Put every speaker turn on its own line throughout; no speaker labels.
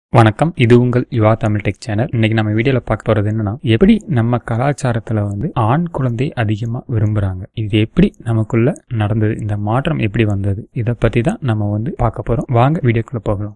வணக்கம் இது உங்கள் யுவா தமிழ் டெக் சேனல் இன்னைக்கு நம்ம வீடியோல பார்க்க போறது என்னன்னா எப்படி நம்ம கலாச்சாரத்துல வந்து ஆண் குழந்தை அதிகமா விரும்புறாங்க இது எப்படி நமக்குள்ள நடந்தது இந்த மாற்றம் எப்படி வந்தது இதை பத்தி தான் நம்ம வந்து பார்க்க போறோம் வாங்க வீடியோக்குள்ள போகலாம்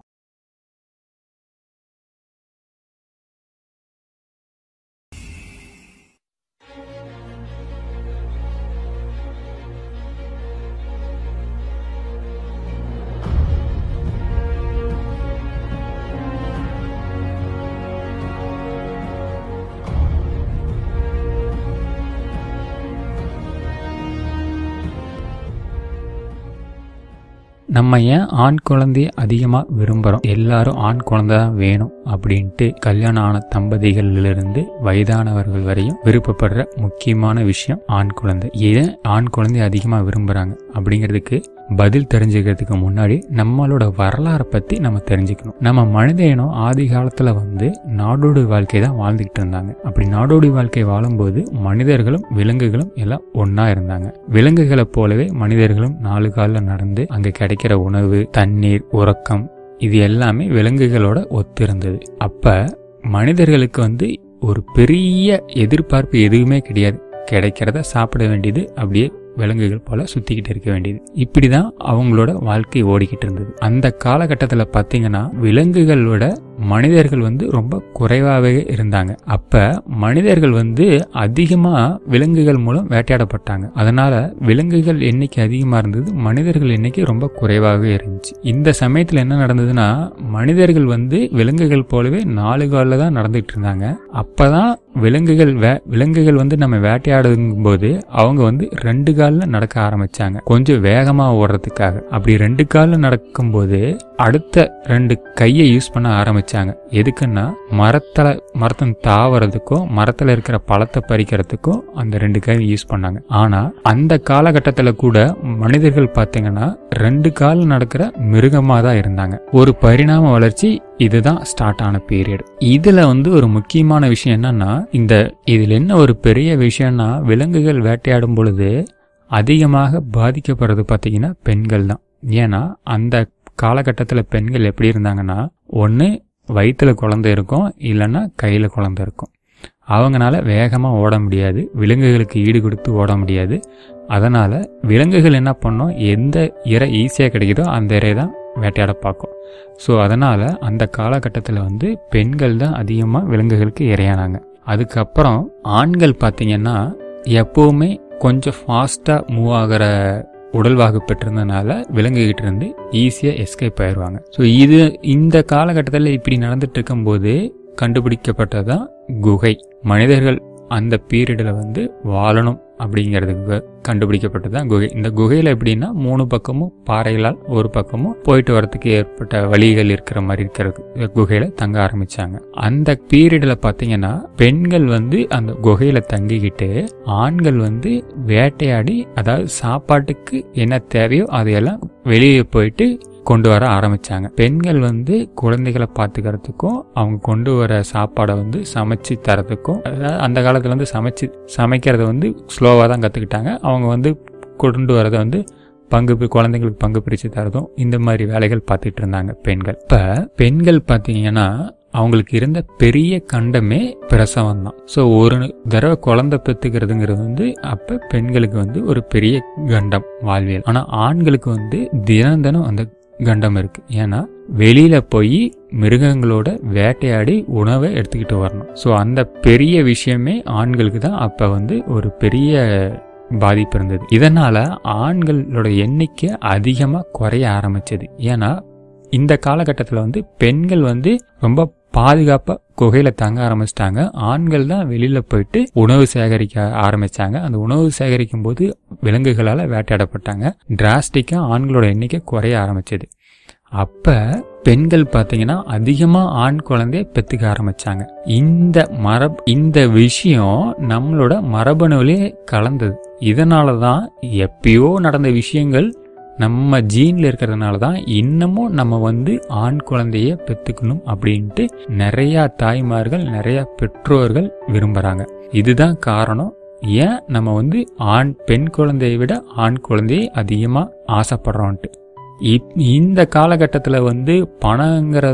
நம்ம ஏன் ஆண் குழந்தைய அதிகமாக விரும்புகிறோம் எல்லாரும் ஆண் குழந்தை தான் வேணும் அப்படின்ட்டு கல்யாணம் ஆன தம்பதிகளிலிருந்து வயதானவர்கள் வரையும் விருப்பப்படுற முக்கியமான விஷயம் ஆண் குழந்தை ஏன் ஆண் குழந்தை அதிகமாக விரும்புகிறாங்க அப்படிங்கிறதுக்கு பதில் தெரிஞ்சுக்கிறதுக்கு முன்னாடி நம்மளோட வரலாறை பற்றி நம்ம தெரிஞ்சுக்கணும் நம்ம மனித இனம் ஆதி காலத்தில் வந்து நாடோடி வாழ்க்கை தான் வாழ்ந்துக்கிட்டு இருந்தாங்க அப்படி நாடோடி வாழ்க்கை வாழும்போது மனிதர்களும் விலங்குகளும் எல்லாம் ஒன்றா இருந்தாங்க விலங்குகளைப் போலவே மனிதர்களும் நாலு காலில் நடந்து அங்கே கிடைக்கிற உணவு தண்ணீர் உறக்கம் இது எல்லாமே விலங்குகளோட ஒத்து இருந்தது அப்ப மனிதர்களுக்கு வந்து ஒரு பெரிய எதிர்பார்ப்பு எதுவுமே கிடையாது கிடைக்கிறத சாப்பிட வேண்டியது அப்படியே விலங்குகள் போல சுத்திக்கிட்டு இருக்க வேண்டியது இப்படிதான் அவங்களோட வாழ்க்கை ஓடிக்கிட்டு இருந்தது அந்த காலகட்டத்தில் பார்த்தீங்கன்னா விலங்குகளோட மனிதர்கள் வந்து ரொம்ப குறைவாகவே இருந்தாங்க அப்ப மனிதர்கள் வந்து அதிகமா விலங்குகள் மூலம் வேட்டையாடப்பட்டாங்க அதனால விலங்குகள் எண்ணிக்கை அதிகமா இருந்தது மனிதர்கள் எண்ணிக்கை ரொம்ப குறைவாகவே இருந்துச்சு இந்த சமயத்துல என்ன நடந்ததுன்னா மனிதர்கள் வந்து விலங்குகள் போலவே நாலு காலில் தான் நடந்துட்டு இருந்தாங்க அப்பதான் விலங்குகள் வே விலங்குகள் வந்து நம்ம வேட்டையாடும் போது அவங்க வந்து ரெண்டு காலில் நடக்க ஆரம்பிச்சாங்க கொஞ்சம் வேகமா ஓடுறதுக்காக அப்படி ரெண்டு காலில் நடக்கும்போது அடுத்த ரெண்டு கையை யூஸ் பண்ண ஆரம்பிச்சாங்க எதுக்குன்னா மரத்துல மரத்தின் தாவறதுக்கும் மரத்துல இருக்கிற பழத்தை பறிக்கிறதுக்கும் அந்த ரெண்டு கை யூஸ் பண்ணாங்க ஆனா அந்த காலகட்டத்துல கூட மனிதர்கள் பார்த்தீங்கன்னா ரெண்டு கால் நடக்கிற மிருகமா தான் இருந்தாங்க ஒரு பரிணாம வளர்ச்சி இதுதான் ஸ்டார்ட் ஆன பீரியட் இதுல வந்து ஒரு முக்கியமான விஷயம் என்னன்னா இந்த இதுல என்ன ஒரு பெரிய விஷயம்னா விலங்குகள் வேட்டையாடும் பொழுது அதிகமாக பாதிக்கப்படுறது பார்த்தீங்கன்னா பெண்கள் தான் ஏன்னா அந்த காலகட்டத்தில் பெண்கள் எப்படி இருந்தாங்கன்னா ஒன்று வயிற்றுல குழந்தை இருக்கும் இல்லைன்னா கையில் குழந்தை இருக்கும் அவங்களால வேகமாக ஓட முடியாது விலங்குகளுக்கு ஈடு கொடுத்து ஓட முடியாது அதனால் விலங்குகள் என்ன பண்ணோம் எந்த இறை ஈஸியாக கிடைக்குதோ அந்த இறை தான் வேட்டையாட பார்க்கும் ஸோ அதனால் அந்த காலகட்டத்தில் வந்து பெண்கள் தான் அதிகமாக விலங்குகளுக்கு இரையானாங்க அதுக்கப்புறம் ஆண்கள் பார்த்தீங்கன்னா எப்போவுமே கொஞ்சம் ஃபாஸ்ட்டாக மூவ் ஆகிற உடல்வாகு பெற்றிருந்தனால விலங்குகிட்ட இருந்து ஈஸியாக எஸ்கேப் ஆயிடுவாங்க ஸோ இது இந்த காலகட்டத்தில் இப்படி நடந்துட்டு இருக்கும்போது கண்டுபிடிக்கப்பட்டதான் குகை மனிதர்கள் அந்த பீரியடில் வந்து வாழணும் அப்படிங்கிறதுக்கு கண்டுபிடிக்கப்பட்டது தான் குகை இந்த குகையில் எப்படின்னா மூணு பக்கமும் பாறைகளால் ஒரு பக்கமும் போயிட்டு வரத்துக்கு ஏற்பட்ட வழிகள் இருக்கிற மாதிரி இருக்கிற குகையில தங்க ஆரம்பிச்சாங்க அந்த பீரியடில் பார்த்தீங்கன்னா பெண்கள் வந்து அந்த குகையில தங்கிக்கிட்டு ஆண்கள் வந்து வேட்டையாடி அதாவது சாப்பாட்டுக்கு என்ன தேவையோ அதையெல்லாம் வெளியே போயிட்டு கொண்டு வர ஆரம்பிச்சாங்க பெண்கள் வந்து குழந்தைகளை பார்த்துக்கிறதுக்கும் அவங்க கொண்டு வர சாப்பாடை வந்து சமைச்சு தரதுக்கும் அதாவது அந்த காலத்துல வந்து சமைச்சு சமைக்கிறத வந்து ஸ்லோவாக தான் கற்றுக்கிட்டாங்க அவங்க வந்து கொண்டு வரதை வந்து பங்கு பி- குழந்தைங்களுக்கு பங்கு பிரித்து தரதும் இந்த மாதிரி வேலைகள் பார்த்துட்டு இருந்தாங்க பெண்கள் இப்போ பெண்கள் பார்த்தீங்கன்னா அவங்களுக்கு இருந்த பெரிய கண்டமே பிரசவம் தான் ஸோ ஒரு தடவை குழந்தை பெற்றுக்கிறதுங்கிறது வந்து அப்போ பெண்களுக்கு வந்து ஒரு பெரிய கண்டம் வாழ்வியல் ஆனால் ஆண்களுக்கு வந்து தினம் தினம் அந்த கண்டம் இருக்கு ஏன்னா வெளியில போய் மிருகங்களோட வேட்டையாடி உணவை எடுத்துக்கிட்டு வரணும் ஸோ அந்த பெரிய விஷயமே ஆண்களுக்கு தான் அப்ப வந்து ஒரு பெரிய பாதிப்பு இருந்தது இதனால ஆண்களோட எண்ணிக்கை அதிகமா குறைய ஆரம்பிச்சது ஏன்னா இந்த காலகட்டத்தில் வந்து பெண்கள் வந்து ரொம்ப பாதுகாப்பா குகையில தங்க ஆரம்பிச்சிட்டாங்க ஆண்கள் தான் வெளியில போயிட்டு உணவு சேகரிக்க ஆரம்பிச்சாங்க அந்த உணவு சேகரிக்கும் போது விலங்குகளால வேட்டையாடப்பட்டாங்க டிராஸ்டிக்கா ஆண்களோட எண்ணிக்கை குறைய ஆரம்பிச்சது அப்ப பெண்கள் பார்த்தீங்கன்னா அதிகமா ஆண் குழந்தைய பெத்துக்க ஆரம்பிச்சாங்க இந்த மரபு இந்த விஷயம் நம்மளோட மரபணுவிலே கலந்தது இதனால தான் எப்பயோ நடந்த விஷயங்கள் நம்ம ஜீன்ல இருக்கிறதுனால தான் இன்னமும் நம்ம வந்து ஆண் குழந்தைய பெத்துக்கணும் அப்படின்ட்டு நிறைய தாய்மார்கள் நிறைய பெற்றோர்கள் விரும்புறாங்க இதுதான் காரணம் ஏன் நம்ம வந்து ஆண் பெண் குழந்தையை விட ஆண் குழந்தையை அதிகமாக ஆசைப்படுறோன்ட்டு இப் இந்த காலகட்டத்தில் வந்து பணங்கிறது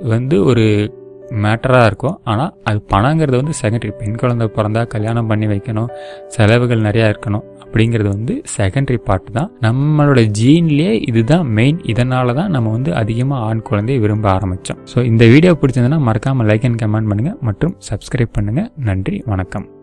வந்து ஒரு மேட்டராக இருக்கும் ஆனால் அது பணங்கிறது வந்து செகண்டரி பெண் குழந்தை பிறந்தா கல்யாணம் பண்ணி வைக்கணும் செலவுகள் நிறையா இருக்கணும் அப்படிங்கிறது வந்து செகண்டரி பார்ட் தான் நம்மளோட ஜீன்லேயே இதுதான் மெயின் இதனால தான் நம்ம வந்து அதிகமாக ஆண் குழந்தையை விரும்ப ஆரம்பித்தோம் ஸோ இந்த வீடியோ பிடிச்சிருந்ததுன்னா மறக்காமல் லைக் அண்ட் கமெண்ட் பண்ணுங்கள் மற்றும் சப்ஸ்கிரைப் பண்ணுங்கள் நன்றி வணக்கம்